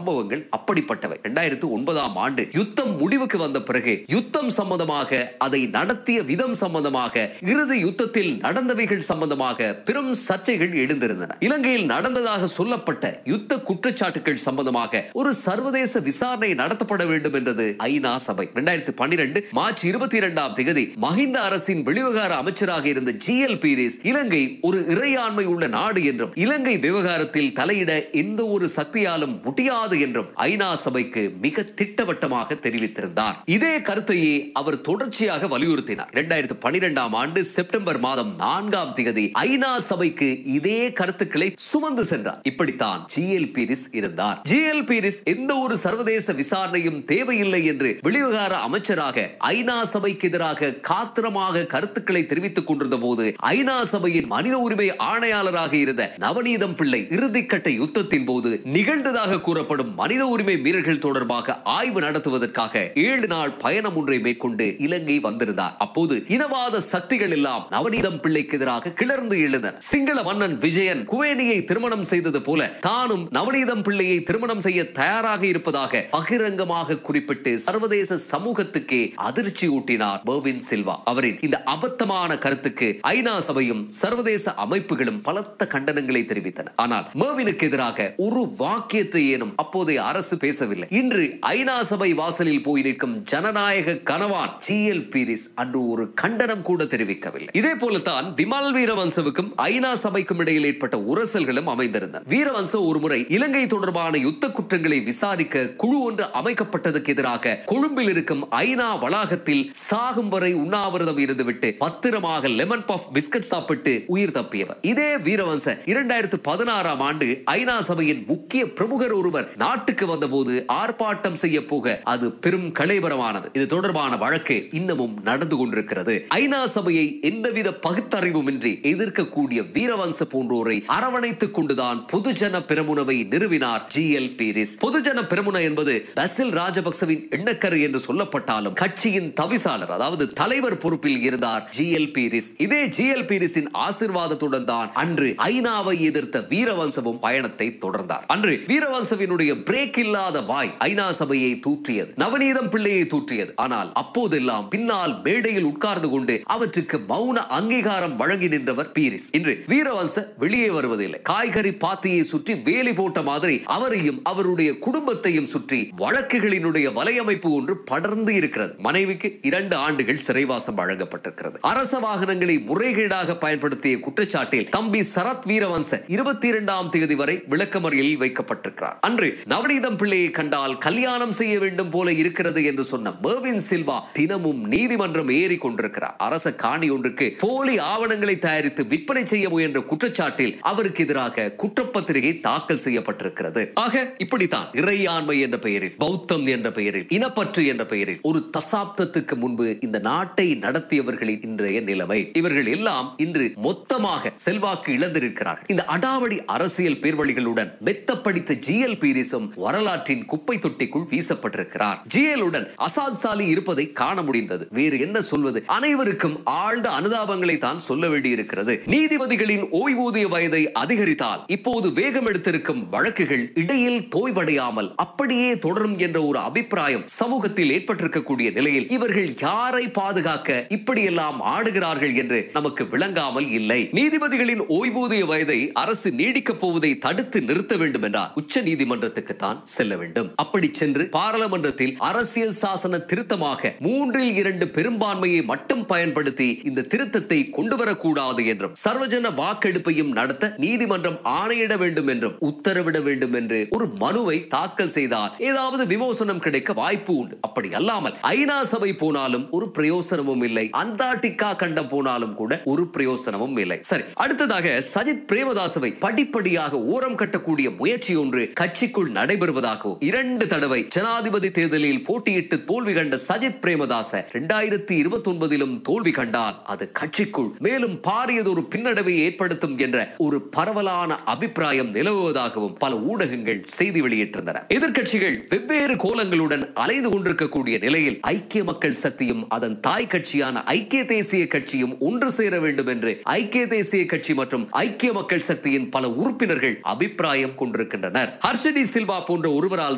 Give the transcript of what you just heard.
சம்பவங்கள் அப்படிப்பட்டவை இரண்டாயிரத்து ஒன்பதாம் ஆண்டு யுத்தம் முடிவுக்கு வந்த பிறகு யுத்தம் சம்பந்தமாக அதை நடத்திய விதம் சம்பந்தமாக இறுதி யுத்தத்தில் நடந்தவைகள் சம்பந்தமாக பெரும் சர்ச்சைகள் எழுந்திருந்தன இலங்கையில் நடந்ததாக சொல்லப்பட்ட யுத்த குற்றச்சாட்டுகள் சம்பந்தமாக ஒரு சர்வதேச விசாரணை நடத்தப்பட வேண்டும் என்றது ஐநா சபை இரண்டாயிரத்தி பன்னிரண்டு மார்ச் இருபத்தி இரண்டாம் தேதி மஹிந்த அரசின் வெளிவிவகார அமைச்சராக இருந்த ஜி எல் பீரிஸ் இலங்கை ஒரு இறையாண்மை உள்ள நாடு என்றும் இலங்கை விவகாரத்தில் தலையிட எந்த ஒரு சக்தியாலும் முடியாது என்றும் ஐநா சபைக்கு மிக திட்டவட்டமாக தெரிவித்திருந்தார் இதே கருத்தையே அவர் தொடர்ச்சியாக வலியுறுத்தினார் இரண்டாயிரத்தி பன்னிரெண்டாம் ஆண்டு செப்டம்பர் மாதம் நான்காம் தேதி ஐநா சபைக்கு இதே கருத்துக்களை சுமந்து சென்றார் இப்படித்தான் ஜி எல் பீரிஸ் இருந்தார் ஜி எல் பீரிஸ் எந்த ஒரு சர்வதேச விசாரணையும் தேவையில்லை என்று வெளிவிவகார அமைச்சராக ஐநா சபைக்கு எதிராக காத்திரமாக கருத்துக்களை தெரிவித்துக் கொண்டிருந்த போது ஐநா சபையின் மனித உரிமை ஆணையாளராக இருந்த நவநீதம் பிள்ளை இறுதிக்கட்ட யுத்தத்தின் போது நிகழ்ந்ததாக கூறப்படும் மனித உரிமை மீறல்கள் தொடர்பாக ஆய்வு நடத்துவதற்காக ஏழு நாள் பயணம் ஒன்றை மேற்கொண்டு இலங்கை வந்திருந்தார் அப்போது இனவாத சக்திகள் எல்லாம் நவநீதம் பிள்ளைக்கு எதிராக கிளர்ந்து எழுந்தன சிங்கள மன்னன் விஜயன் குவேனியை திருமணம் செய்தது போல தானும் நவநீதம் பிள்ளையை திருமணம் செய்ய தயாராக இருப்பதாக பகிரங்கமாக குறிப்பிட்டு சர்வதேச சமூகத்துக்கே அதிர்ச்சி ஊட்டினார் பர்வின் சில்வா அவரின் இந்த அபத்தமான கருத்துக்கு ஐநா சபையும் சர்வதேச அமைப்புகளும் பலத்த கண்டனங்களை தெரிவித்தன ஆனால் மேவினுக்கு எதிராக ஒரு வாக்கியத்தை ஏனும் அப்போதைய அரசு பேசவில்லை இன்று ஐநா சபை வாசலில் போய் நிற்கும் ஜனநாயக கனவான் ஜி எல் பீரிஸ் அன்று ஒரு கண்டனம் கூட தெரிவிக்கவில்லை இதே போலத்தான் விமல் வீரவன்சவுக்கும் ஐநா சபைக்கும் இடையில் ஏற்பட்ட உரசல்களும் அமைந்திருந்தன வீரவன்ச ஒருமுறை இலங்கை தொடர்பான யுத்த குற்றங்களை விசாரிக்க குழு ஒன்று அமைக்கப்பட்டதுக்கு எதிராக கொழும்பில் இருக்கும் ஐநா வளாகத்தில் சாகும் வரை உண்ணாவிரதம் இருந்துவிட்டு பத்திரமாக லெமன் பஃப் பிஸ்கட் சாப்பிட்டு உயிர் தப்பியவர் இதே வீரவன்ச இரண்டாயிரத்து பதினாறாம் ஆண்டு ஐநா சபையின் முக்கிய பிரமுகர் ஒருவர் நாட்டுக்கு வந்தபோது ஆர்ப்பாட்டம் செய்ய போக அது பெரும் கலைபரமானது இது தொடர்பான வழக்கு இன்னமும் நடந்து கொண்டிருக்கிறது ஐநா சபையை எந்தவித பகுத்தறிவுமின்றி எதிர்க்கக்கூடிய வீரவன்ச போன்றோரை அரவணைத்துக் கொண்டுதான் பொதுஜன பெரமுனவை நிறுவினார் ஜி எல் பீரிஸ் பொதுஜன பெரமுன என்பது பசில் ராஜபக்சவின் எண்ணக்கரு என்று சொல்லப்பட்டாலும் கட்சியின் தவிசாளர் அதாவது தலைவர் பொறுப்பில் இருந்தார் ஜி எல் பீரிஸ் இதே ஜி எல் பீரிஸின் ஆசிர்வாதத்துடன் தான் அன்று ஐநாவை எதிர்த்த வீரவன்சவும் பயணத்தை தொடர்ந்தார் அன்று வீரவன்சவினுடைய பிரேக் இல்லாத வாய் ஐநா சபையை தூற்றியது நவநீதம் பிள்ளையை தூற்றியது ஆனால் அப்போதெல்லாம் பின்னால் மேடையில் உட்கார்ந்து கொண்டு அவற்றுக்கு மௌன அங்கீகாரம் வழங்கி நின்றவர் பீரிஸ் இன்று வீரவன்ச வெளியே வருவதில்லை காய்கறி பாத்தியை சுற்றி வேலி போட்ட மாதிரி அவரையும் அவருடைய குடும்பத்தையும் சுற்றி வழக்குகளினுடைய வலையமைப்பு ஒன்று படர்ந்து இருக்கிறது மனைவிக்கு இரண்டு ஆண்டுகள் சிறைவாசம் வழங்கப்பட்டிருக்கிறது அரச வாகனங்களை முறைகேடாக பயன்படுத்திய குற்றச்சாட்டில் தம்பி சரத் வீரவன்ச இருபத்தி இரண்டாம் தேதி வரை விளக்கமறியலில் வைக்கப்பட்டிருக்கிறார் அன்று நவநீதம் பிள்ளையை கண்டால் கல்யாணம் செய்ய வேண்டும் போல இருக்கிறது என்று சொன்ன மேவின் சில்வா தினமும் நீதிமன்றம் ஏறி கொண்டிருக்கிறார் அரச காணி ஒன்றுக்கு போலி ஆவணங்களை தயாரித்து விற்பனை செய்ய முயன்ற குற்றச்சாட்டில் அவருக்கு எதிராக குற்றப்பத்திரிகை தாக்கல் செய்யப்பட்டிருக்கிறது ஆக இப்படித்தான் இறையாண்மை என்ற பெயரில் பௌத்தம் என்ற பெயரில் இனப்பற்று என்ற பெயரில் ஒரு தசாப்தத்துக்கு முன்பு இந்த நாட்டை நடத்தியவர்களின் இன்றைய நிலைமை இவர்கள் எல்லாம் இன்று மொத்தமாக செல்வாக்கு இழந்திருக்கிறார்கள் இந்த அடாவடி அரசியல் பேர்வழிகளுடன் மெத்த படித்த ஜி எல் பீரிஸும் வரலாற்றின் குப்பை தொட்டிக்குள் வீசப்பட்டிருக்கிறார் ஜி உடன் அசாத் சாலி இருப்பதை காண முடிந்தது வேறு என்ன சொல்வது அனைவருக்கும் ஆழ்ந்த அனுதாபங்களை தான் சொல்ல வேண்டியிருக்கிறது நீதிபதிகளின் ஓய்வூதிய வயதை அதிகரித்தால் இப்போது வேகம் எடுத்திருக்கும் வழக்குகள் இடையில் தோய்வடையாமல் அப்படியே தொடரும் என்ற ஒரு அபிப்பிராயம் சமூகத்தில் ஏற்பட்டிருக்கக்கூடிய நிலையில் இவர்கள் யாரை பாதுகாக்க இப்படியெல்லாம் ஆடுகிறார்கள் என்று நமக்கு விளங்காமல் இல்லை நீதிபதிகளின் ஓய்வூதிய வயதை அரசு நீடிக்கப் போவதை தடுத்து நிறுத்த வேண்டும் என்றால் உச்ச நீதிமன்றத்துக்கு தான் செல்ல வேண்டும் அப்படி சென்று பாராளுமன்றத்தில் அரசியல் சாசன திருத்தமாக மூன்றில் இரண்டு பெரும்பான்மையை மட்டும் பயன்படுத்தி இந்த திருத்தத்தை கொண்டு வரக்கூடாது என்றும் சர்வஜன வாக்கெடுப்பையும் நடத்த நீதிமன்றம் ஆணையிட வேண்டும் என்றும் உத்தரவிட வேண்டும் என்று ஒரு மனுவை தாக்கல் செய்தால் ஏதாவது விமோசனம் கிடைக்க வாய்ப்பு உண்டு அப்படி அல்லாமல் ஐநா சபை போனாலும் ஒரு பிரயோசனமும் இல்லை அந்தார்டிகா கண்டம் போனாலும் கூட ஒரு பிரயோசனமும் இல்லை சரி அடுத்ததாக சஜித் பிரேமதாசவை படிப்படியாக ஓரம் கட்டக்கூடிய முயற்சி ஒன்று கட்சிக்குள் நடைபெறுவதாகவும் இரண்டு தடவை ஜனாதிபதி தேர்தலில் போட்டியிட்டு தோல்வி கண்ட சஜித் பிரேமதாச இரண்டாயிரத்தி இருபத்தி ஒன்பதிலும் தோல்வி கண்டால் அது கட்சிக்குள் மேலும் பாரியதொரு பின்னடைவை ஏற்படுத்தும் என்ற ஒரு பரவலான அபிப்பிராயம் நிலவுவதாகவும் பல ஊடகங்கள் செய்தி வெளியிட்டிருந்தன எதிர்க்கட்சிகள் வெவ்வேறு கோலங்களுடன் அலைந்து கொண்டிருக்கக்கூடிய நிலையில் ஐக்கிய மக்கள் சக்தியும் அதன் தாய் கட்சியான ஐக்கிய தேசிய கட்சியும் ஒன்று சேர வேண்டும் என்று ஐக்கிய தேசிய கட்சி மற்றும் ஐக்கிய மக்கள் சக்தியின் பல உறுப்பினர்கள் அபிப்பிராயம் கொண்டிருக்கின்றனர் ஹர்ஷடி சில்வா போன்ற ஒருவரால்